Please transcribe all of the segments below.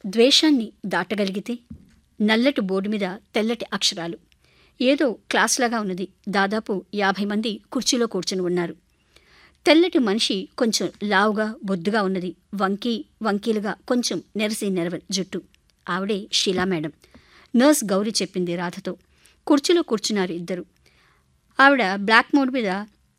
ద్వేషాన్ని దాటగలిగితే నల్లటి బోర్డు మీద తెల్లటి అక్షరాలు ఏదో క్లాస్లాగా ఉన్నది దాదాపు యాభై మంది కుర్చీలో కూర్చుని ఉన్నారు తెల్లటి మనిషి కొంచెం లావుగా బొద్దుగా ఉన్నది వంకీ వంకీలుగా కొంచెం నెరసి నెరవ జుట్టు ఆవిడే షీలా మేడం నర్స్ గౌరీ చెప్పింది రాధతో కుర్చీలో కూర్చున్నారు ఇద్దరు ఆవిడ బ్లాక్ మోడ్ మీద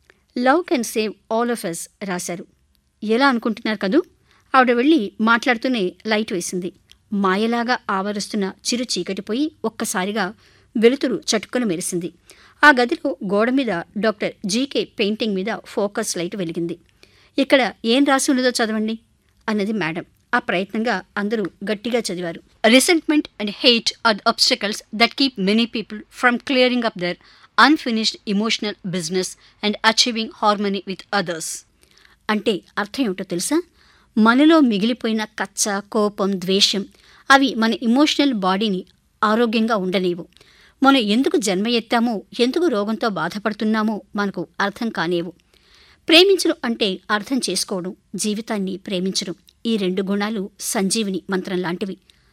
love can save all of us రాశారు ఎలా అనుకుంటున్నారు కదూ ఆవిడ వెళ్ళి మాట్లాడుతూనే లైట్ వేసింది మాయలాగా ఆవరిస్తున్న చిరు చీకటిపోయి ఒక్కసారిగా వెలుతురు చటుక్కున మెరిసింది ఆ గదిలో గోడ మీద డాక్టర్ జీకే పెయింటింగ్ మీద ఫోకస్ లైట్ వెలిగింది ఇక్కడ ఏం రాసి ఉన్నదో చదవండి అన్నది మేడం ఆ ప్రయత్నంగా అందరూ గట్టిగా చదివారు resentment and hate are obstacles that keep many people from clearing up their unfinished emotional business and achieving harmony with others అంటే అర్థం ఏమిటో తెలుసా మనలో మిగిలిపోయిన కచ్చ కోపం ద్వేషం అవి మన ఇమోషనల్ బాడీని ఆరోగ్యంగా ఉండలేవు మనం ఎందుకు జన్మ ఎత్తామో ఎందుకు రోగంతో బాధపడుతున్నామో మనకు అర్థం కానేవు ప్రేమించడం అంటే అర్థం చేసుకోవడం జీవితాన్ని ప్రేమించడం ఈ రెండు గుణాలు సంజీవిని మంత్రం లాంటివి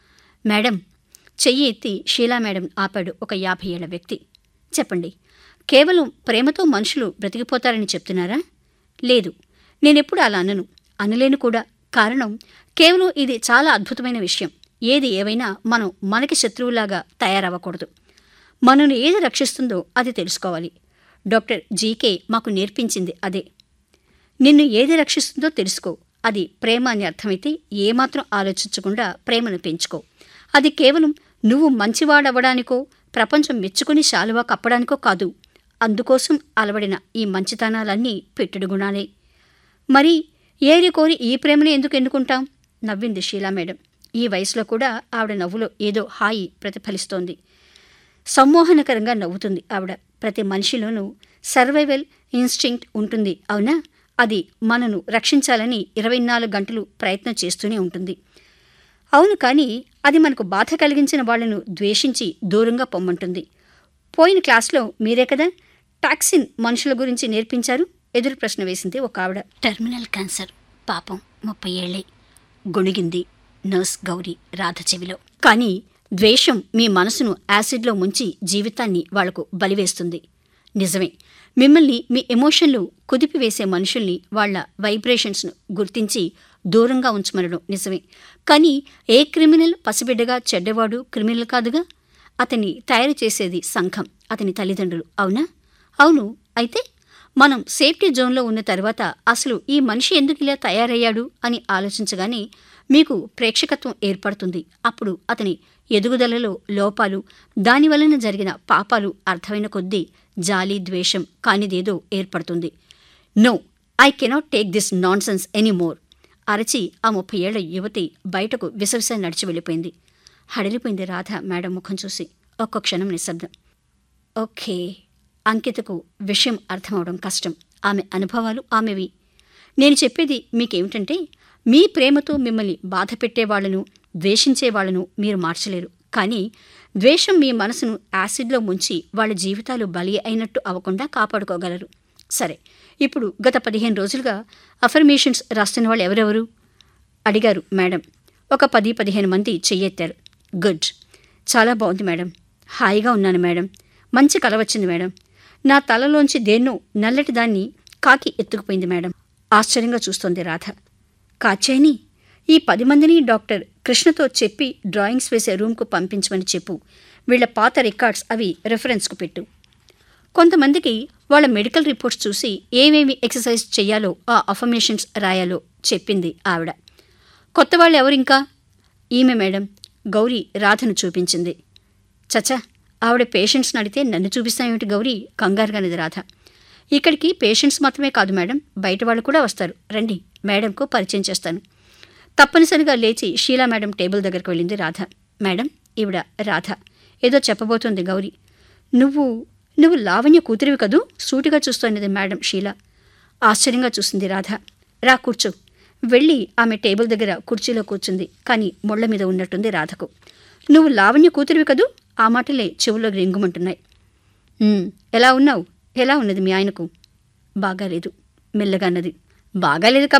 మేడం చెయ్యి ఎత్తి షీలా మేడం ఆపాడు ఒక యాభై ఏళ్ల వ్యక్తి చెప్పండి కేవలం ప్రేమతో మనుషులు బ్రతికిపోతారని చెప్తున్నారా లేదు నేనెప్పుడు అలా అనను అనలేను కూడా కారణం కేవలం ఇది చాలా అద్భుతమైన విషయం ఏది ఏవైనా మనం మనకి శత్రువులాగా తయారవ్వకూడదు మనను ఏది రక్షిస్తుందో అది తెలుసుకోవాలి డాక్టర్ జీకే మాకు నేర్పించింది అదే నిన్ను ఏది రక్షిస్తుందో తెలుసుకో అది ప్రేమ అని అర్థమైతే ఏమాత్రం ఆలోచించకుండా ప్రేమను పెంచుకో అది కేవలం నువ్వు మంచివాడవడానికో ప్రపంచం మెచ్చుకుని శాలువా కప్పడానికో కాదు అందుకోసం అలవడిన ఈ మంచితనాలన్నీ పెట్టుడు గుణాలే మరి ఏరి కోరి ఈ ప్రేమను ఎందుకు ఎన్నుకుంటాం నవ్వింది షీలా మేడం ఈ వయసులో కూడా ఆవిడ నవ్వులో ఏదో హాయి ప్రతిఫలిస్తోంది సమ్మోహనకరంగా నవ్వుతుంది ఆవిడ ప్రతి మనిషిలోనూ సర్వైవల్ ఇన్స్టింక్ట్ ఉంటుంది అవునా అది మనను రక్షించాలని ఇరవై నాలుగు గంటలు ప్రయత్నం చేస్తూనే ఉంటుంది అవును కానీ అది మనకు బాధ కలిగించిన వాళ్లను ద్వేషించి దూరంగా పొమ్మంటుంది పోయిన క్లాస్లో మీరే కదా టాక్సిన్ మనుషుల గురించి నేర్పించారు ఎదురు ప్రశ్న వేసింది ఒక ఆవిడ టెర్మినల్ క్యాన్సర్ పాపం ముప్పై ఏళ్లే గొణిగింది నర్స్ గౌరీ రాధ చెవిలో కానీ ద్వేషం మీ మనసును యాసిడ్లో ముంచి జీవితాన్ని వాళ్లకు బలివేస్తుంది నిజమే మిమ్మల్ని మీ ఎమోషన్లు కుదిపివేసే మనుషుల్ని వాళ్ల వైబ్రేషన్స్ను గుర్తించి దూరంగా ఉంచమనడం నిజమే కానీ ఏ క్రిమినల్ పసిబిడ్డగా చెడ్డవాడు క్రిమినల్ కాదుగా అతన్ని తయారు చేసేది సంఘం అతని తల్లిదండ్రులు అవునా అవును అయితే మనం సేఫ్టీ జోన్లో ఉన్న తర్వాత అసలు ఈ మనిషి ఎందుకు ఇలా తయారయ్యాడు అని ఆలోచించగానే మీకు ప్రేక్షకత్వం ఏర్పడుతుంది అప్పుడు అతని ఎదుగుదలలో లోపాలు దానివలన జరిగిన పాపాలు అర్థమైన కొద్దీ జాలి ద్వేషం కానిదేదో ఏర్పడుతుంది no I cannot take this nonsense anymore అరచి ఆ ముప్పై ఏళ్ల యువతి బయటకు విసవిస నడిచి వెళ్ళిపోయింది హడలిపోయింది రాధ మేడం ముఖం చూసి ఒక్క క్షణం నిశ్శబ్దం ఓకే అంకితకు విషయం అర్థమవడం కష్టం ఆమె అనుభవాలు ఆమెవి నేను చెప్పేది మీకేమిటంటే మీ ప్రేమతో మిమ్మల్ని బాధ పెట్టేవాళ్లను ద్వేషించేవాళ్లను మీరు మార్చలేరు కానీ ద్వేషం మీ మనసును యాసిడ్లో ముంచి వాళ్ళ జీవితాలు బలి అయినట్టు అవ్వకుండా కాపాడుకోగలరు సరే ఇప్పుడు గత పదిహేను రోజులుగా అఫర్మేషన్స్ రాస్తున్న వాళ్ళు ఎవరెవరు అడిగారు మేడం ఒక పది పదిహేను మంది చెయ్యెత్తారు గుడ్ చాలా బాగుంది మేడం హాయిగా ఉన్నాను మేడం మంచి కల వచ్చింది మేడం నా తలలోంచి దేన్నో నల్లటి దాన్ని కాకి ఎత్తుకుపోయింది మేడం ఆశ్చర్యంగా చూస్తోంది రాధ కాచేని ఈ పది మందిని డాక్టర్ కృష్ణతో చెప్పి డ్రాయింగ్స్ వేసే రూమ్కు పంపించమని చెప్పు వీళ్ల పాత రికార్డ్స్ అవి రెఫరెన్స్కు పెట్టు కొంతమందికి వాళ్ళ మెడికల్ రిపోర్ట్స్ చూసి ఏమేమి ఎక్సర్సైజ్ చేయాలో ఆ అఫర్మేషన్స్ రాయాలో చెప్పింది ఆవిడ కొత్త వాళ్ళు ఎవరింకా ఈమె మేడం గౌరీ రాధను చూపించింది చచా ఆవిడ పేషెంట్స్ని అడిగితే నన్ను చూపిస్తామేమిటి గౌరీ కంగారుగానిది రాధ ఇక్కడికి పేషెంట్స్ మాత్రమే కాదు మేడం బయట వాళ్ళు కూడా వస్తారు రండి మేడంకు పరిచయం చేస్తాను తప్పనిసరిగా లేచి షీలా మేడం టేబుల్ దగ్గరికి వెళ్ళింది రాధ మేడం ఈవిడ రాధ ఏదో చెప్పబోతోంది గౌరీ నువ్వు నువ్వు లావణ్య కూతురివి కదూ సూటిగా చూస్తోంది మేడం షీలా ఆశ్చర్యంగా చూసింది రాధ రా కూర్చో వెళ్ళి ఆమె టేబుల్ దగ్గర కుర్చీలో కూర్చుంది కానీ ముళ్ళ మీద ఉన్నట్టుంది రాధకు నువ్వు లావణ్య కూతురివి కదూ ఆ మాటలే చెవులో రింగుమంటున్నాయి "ఉమ్, ఎలా ఉన్నావు ఎలా ఉన్నది మీ ఆయనకు బాగాలేదు మెల్లగా అన్నది బాగాలేదు